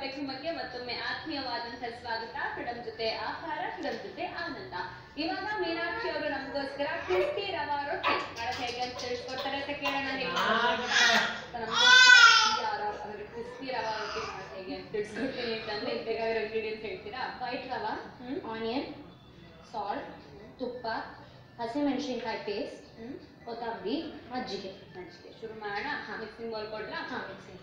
ಕಾರ್ಯಕ್ರಮಕ್ಕೆ ಮತ್ತೊಮ್ಮೆ ಆತ್ಮೀಯವಾದಂತಹ ಸ್ವಾಗತ ಫ್ರೀಡಮ್ ಜೊತೆ ಆಹಾರ ಫ್ರೀಡಮ್ ಜೊತೆ ಆನಂದ ಇವಾಗ ಮೀನಾಕ್ಷಿ ಅವರು ನಮಗೋಸ್ಕರ ಕ್ರಿಸ್ಪಿ ರವಾ ರೊಟ್ಟಿ ಮಾಡೋದು ಹೇಗೆ ಅಂತ ತಿಳಿಸ್ಕೊಡ್ತಾರೆ ಅಂತ ಕೇಳೋಣ ಹೇಗೆ ಕ್ರಿಸ್ಪಿ ರವಾ ರೊಟ್ಟಿ ಮಾಡೋದು ಹೇಗೆ ಅಂತ ತಿಳಿಸ್ಕೊಡ್ತೀನಿ ಅಂತಂದ್ರೆ ಇಲ್ಲಿ ಬೇಕಾಗಿರೋ ಇಂಗ್ರೀಡಿಯಂಟ್ಸ್ ಹೇಳ್ತೀರಾ white rava hmm. Onion salt ತುಪ್ಪ ಹಸಿಮೆಣಸಿನ್ಕಾಯಿ ಪೇಸ್ಟ್ ಹ್ಮ್ ಕೊತ್ತಂಬರಿ ಮಜ್ಜಿಗೆ ಮಜ್ಜಿಗೆ ಶುರು ಮಾಡೋಣ ಹಾ. ಮಿಕ್ಸಿಂಗ್ ಬೌಲ್ ಕೊಡ್ಲಾ ಹಾಂ ಮಿಕ್ಸಿ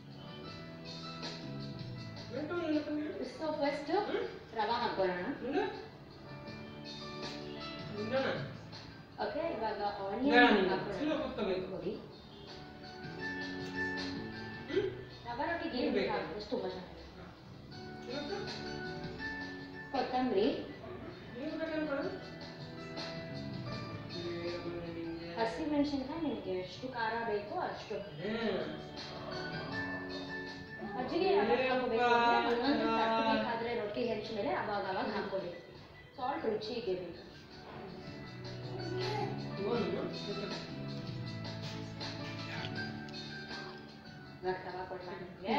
ಸೊ ಫಸ್ಟ್ ರವಾ ಹಾಕೊಳ್ಳೋಣ ಓಕೆ ಇವಾಗ ಆನಿಯನ್ ಹಾಕೊಳ್ಳೋಣ ನೋಡಿ ರವಾ ರೊಟ್ಟಿಗೆ ಏನು ಬೇಕಾಗುತ್ತೆ ತುಂಬ ಚೆನ್ನಾಗಿದೆ ಕೊತ್ತಂಬರಿ ಹಸಿಮೆಣಸಿನ್ಕಾಯಿ ನಿಮಗೆ ಎಷ್ಟು ಖಾರ ಬೇಕೋ ಅಷ್ಟು ಮಜ್ಜಿಗೆ ಯಾವಾಗ ಹಾಕೋಬೇಕು ಅಂದ್ರೆ ಒಂದೊಂದು ತಟ್ಟಬೇಕಾದ್ರೆ ರೊಟ್ಟಿ ಹೆಂಚ ಮೇಲೆ ಅವಾಗ ಅವಾಗ ಹಾಕೋಬೇಕು ಸಾಲ್ಟ್ ರುಚಿಗೆ ಬೇಕು ಇವಾಗ ರವಾ ಕೊಡ್ಲಾ ನಿಮಗೆ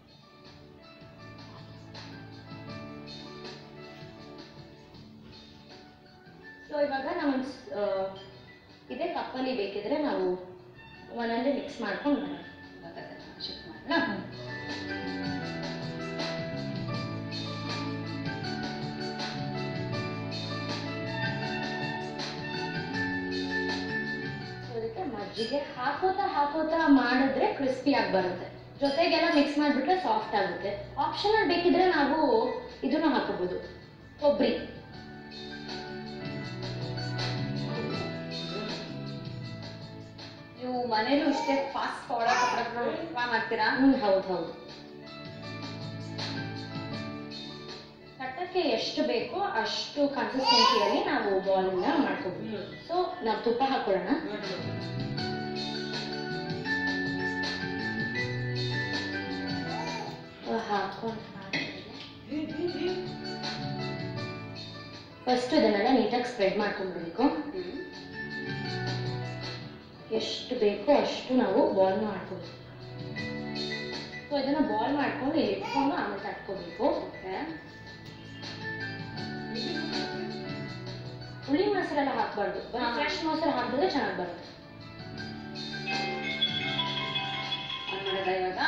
ಸೊ ಇವಾಗ ನಾವು ಆ, ಇದೇ ಕಪ್ಪಲ್ಲಿ ಬೇಕಿದ್ರೆ ನಾವು ಒಂದೊಂದೇ ಮಿಕ್ಸ್ ಮಾಡ್ಕೊಂಡು ಬರೋಣ ಇವಾಗ ಅದನ್ನ ಶಿಫ್ಟ್ ಮಾಡೋಣ ಸೊ ಅದಕ್ಕೆ ಮಜ್ಜಿಗೆ ಹಾಕೋತಾ ಹಾಕೋತಾ ಮಾಡಿದ್ರೆ ಕ್ರಿಸ್ಪಿ ಆಗಿ ಬರುತ್ತೆ ಜೊತೆಗೆಲ್ಲ ಮಿಕ್ಸ್ ಮಾಡಿಬಿಟ್ರೆ ಸಾಫ್ಟ್ ಆಗುತ್ತೆ ಆಪ್ಷನಲ್ ಬೇಕಿದ್ರೆ ನಾವು ಇದನ್ನು ಹಾಕೋಬಹುದು ಕೊಬ್ಬರಿ ನೀವು ಮನೇಲೂ ಇಷ್ಟೇ ಫಾಸ್ಟ್ ಫಾರ್ವರ್ಡ್ ಮಾಡ್ತೀರಾ ಹ್ಮ್ ಹೌದು ಹೌದು ಕಟ್ಟಕ್ಕೆ ಎಷ್ಟು ಬೇಕೋ ಅಷ್ಟು ಕನ್ಸಿಸ್ಟೆನ್ಸಿಯಲ್ಲಿ ನಾವು ಬಾಲ್ನ ಮಾಡ್ಕೋಬಹುದು ಸೊ ನಾವು ತುಪ್ಪ ಹಾಕೊಳ್ಳೋಣ ಹಾಕೊಂಡು ಫಸ್ಟ್ ಇದನ್ನೆಲ್ಲ ನೀಟಾಗಿ ಸ್ಪ್ರೆಡ್ ಮಾಡ್ಕೊಂಡ್ಬಿಡ್ಬೇಕು ಎಷ್ಟು ಬೇಕೋ ಅಷ್ಟು ನಾವು ಬಾಲ್ ಮಾಡ್ಕೋಬೇಕು ಸೊ ಇದನ್ನ ಬಾಲ್ ಮಾಡ್ಕೊಂಡು ಇಲ್ಲಿ ಇಟ್ಕೊಂಡು ಆಮೇಲೆ ತಟ್ಕೋಬೇಕು ಓಕೆ ಹುಳಿ ಮೊಸರೆಲ್ಲ ಹಾಕ್ಬಾರ್ದು ಹಾ. ಫ್ರೆಶ್ ಮೊಸರು ಹಾಕಿದ್ರೆ ಚೆನ್ನಾಗಿ ಬರುತ್ತೆ ಆನ್ ಮಾಡೋದಾ ಇವಾಗ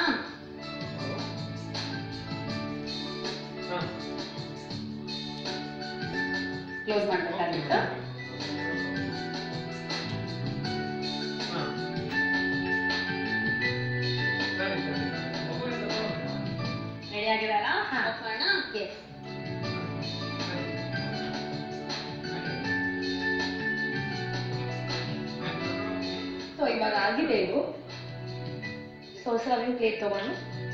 ಕ್ಲೋಸ್ ಮಾಡ್ಬೇಕಾಗಿತ್ತು ರೆಡಿ ಆಗಿದೆ ಅಲ್ಲ ಹಾ. ಆಫ್ ಮಾಡೋಣ ಎಸ್ ಸೊ ಇವಾಗ ಆಗಿದೆ ಇದು ಸೊ ಸರ್ವಿಂಗ್ ಪ್ಲೇಟ್ ತಗೊಂಡು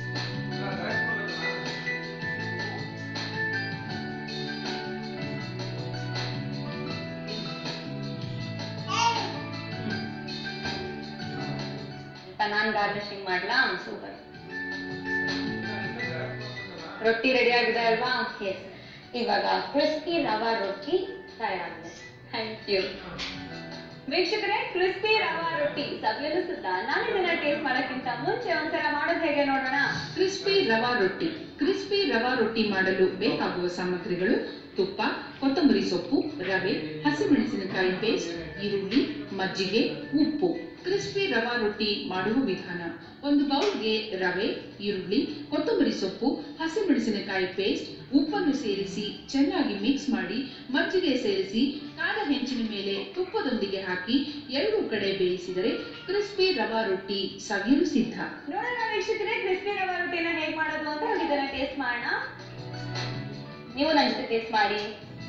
ನಾನು ಗಾರ್ನಿಶಿಂಗ್ ಮಾಡ್ಲಾ ಸೂಪರ್ ರೊಟ್ಟಿ ರೆಡಿ ಆಗಿದೆ ಅಲ್ವಾ ಎಸ್ ಇವಾಗ ಕ್ರಿಸ್ಪಿ ರವಾ ರೊಟ್ಟಿ ತಯಾರಾಗಿದೆ ಥ್ಯಾಂಕ್ ಯು ವೀಕ್ಷಕರೇ ಕ್ರಿಸ್ಪಿ ರವಾ ರೊಟ್ಟಿ ಸವಿಯಲು ಸುತ್ತ ನಾನು ಇದನ್ನ ಟೇಸ್ಟ್ ಮಾಡೋಕ್ಕಿಂತ ಮುಂಚೆ ಒಂದ್ಸಲ ಮಾಡೋದು ಹೇಗೆ ನೋಡೋಣ ಕ್ರಿಸ್ಪಿ ರವಾ ರೊಟ್ಟಿ ಕ್ರಿಸ್ಪಿ ರವಾ ರೊಟ್ಟಿ ಮಾಡಲು ಬೇಕಾಗುವ ಸಾಮಗ್ರಿಗಳು ತುಪ್ಪ ಕೊತ್ತಂಬರಿ ಸೊಪ್ಪು ರವೆ ಹಸಿಮೆಣಸಿನಕಾಯಿ ಪೇಸ್ಟ್ ಈರುಳ್ಳಿ ಮಜ್ಜಿಗೆ ಉಪ್ಪು ಕ್ರಿಸ್ಪಿ ರವಾ ರೊಟ್ಟಿ ಮಾಡುವ ವಿಧಾನ ಒಂದು ಬೌಲ್ಗೆ ರವೆ ಈರುಳ್ಳಿ ಕೊತ್ತಂಬರಿ ಸೊಪ್ಪು ಹಸಿಮೆಣಸಿನಕಾಯಿ ಪೇಸ್ಟ್ ಉಪ್ಪನ್ನು ಸೇರಿಸಿ ಚೆನ್ನಾಗಿ ಮಿಕ್ಸ್ ಮಾಡಿ ಮಜ್ಜಿಗೆ ಸೇರಿಸಿ ಕಾದ ಹೆಂಚಿನ ಮೇಲೆ ತುಪ್ಪದೊಂದಿಗೆ ಹಾಕಿ ಎರಡೂ ಕಡೆ ಬೇಯಿಸಿದರೆ ಕ್ರಿಸ್ಪಿ ರವಾ ರೊಟ್ಟಿ ಸವಿಯಲು ಸಿದ್ಧ ನೋಡೋಣ ವೀಕ್ಷಕರೇ ಕ್ರಿಸ್ಪಿ ರವಾ ರೊಟ್ಟಿನ ಹೇಗ್ ಮಾಡೋದು ಅಂತ ಇವಾಗ ಇದನ್ನ ಟೇಸ್ಟ್ ಮಾಡೋಣ ನೀವು ನನ್ನ ಜೊತೆ ಟೇಸ್ಟ್ ಮಾಡಿ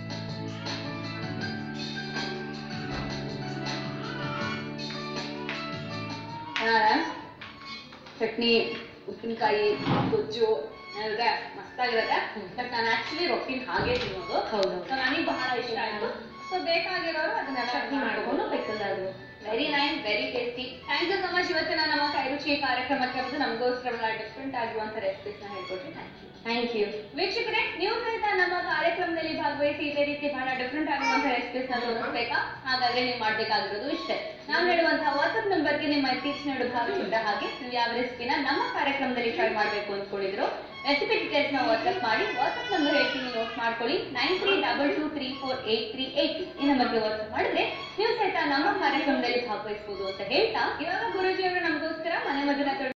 ಚೆನ್ನಾಗಿದೆ. ಚಟ್ನಿ ಉಪ್ಪಿನಕಾಯಿ ಗೊಜ್ಜು ಏನಿದೆ ಮಸ್ತಾಗಿರುತ್ತೆ ಬಟ್ ನಾನು ಆಕ್ಚುಲಿ ರೊಟ್ಟಿನ ಹಾಗೆ ತಿನ್ನೋದು ಹೌದು ಸೊ ನನಗೆ ಬಹಳ ಇಷ್ಟ ಆಯ್ತು ಸೊ ಬೇಕಾಗಿರೋರು ಅದನ್ನೆಲ್ಲ ಚಟ್ನಿ ಮಾಡ್ಕೊಂಡು ಬೇಕಾದ್ರೆ very nice very tasty thank you so much ಇವತ್ತಿನ ನಮ್ಮ ಕೈರುಚಿ ಕಾರ್ಯಕ್ರಮಕ್ಕೆ ಬಂದು ನಮಗೋಸ್ಕರ ಡಿಫ್ರೆಂಟ್ ಆಗಿರುವಂತ ರೆಸಿಪೀಸ್ ನ ಹೇಳ್ಕೊಟ್ರಿ ಥ್ಯಾಂಕ್ ಯು ಥ್ಯಾಂಕ್ ಯು ವೀಕ್ಷಕರೇ ನೀವು ಸಹಿತ ನಮ್ಮ ಕಾರ್ಯಕ್ರಮದಲ್ಲಿ ಭಾಗವಹಿಸಿ ಇದೇ ರೀತಿ ಬಹಳ ಡಿಫ್ರೆಂಟ್ ಆಗಿರುವಂತ ರೆಸಿಪೀಸ್ ನ ತೋರಿಸ್ಬೇಕಾ ಹಾಗಾದ್ರೆ ನೀವು ಮಾಡ್ಬೇಕಾಗಿರೋದು ಇಷ್ಟೇ ನಾವು ನೀಡುವಂತಹ ವಾಟ್ಸ್ಆಪ್ ನಂಬರ್ಗೆ ನಿಮ್ಮ ಇತ್ತೀಚಿನ ಭಾವಿಸಿದ್ದ ಹಾಗೆ ನೀವು ಯಾವ ರೆಸಿಪಿನ ನಮ್ಮ ಕಾರ್ಯಕ್ರಮದಲ್ಲಿ ಟ್ರೈ ಮಾಡಬೇಕು ಅಂದ್ಕೊಂಡಿದ್ರು ರೆಸಿಪಿ ಡೀಟೇಲ್ಸ್ ನ ವಾಟ್ಸ್ಆಪ್ ಮಾಡಿ ವಾಟ್ಸ್ಆಪ್ ನಂಬರ್ ಹೇಳ್ತೀನಿ ನೋಟ್ ಮಾಡ್ಕೊಳ್ಳಿ nine three double two three four eight three eight ಈ ನಂಬರ್ಗೆ ವಾಟ್ಸ್ಆಪ್ ಮಾಡಿದ್ರೆ ನೀವು ಸಹಿತ ನಮ್ಮ ಕಾರ್ಯಕ್ರಮದಲ್ಲಿ ಭಾಗವಹಿಸಬಹುದು ಅಂತ ಹೇಳ್ತಾ ಇವಾಗ ಗುರುಜಿ ಅವರು ನಮಗೋಸ್ಕರ ಮನೆ ಮದ್ದನ್ನ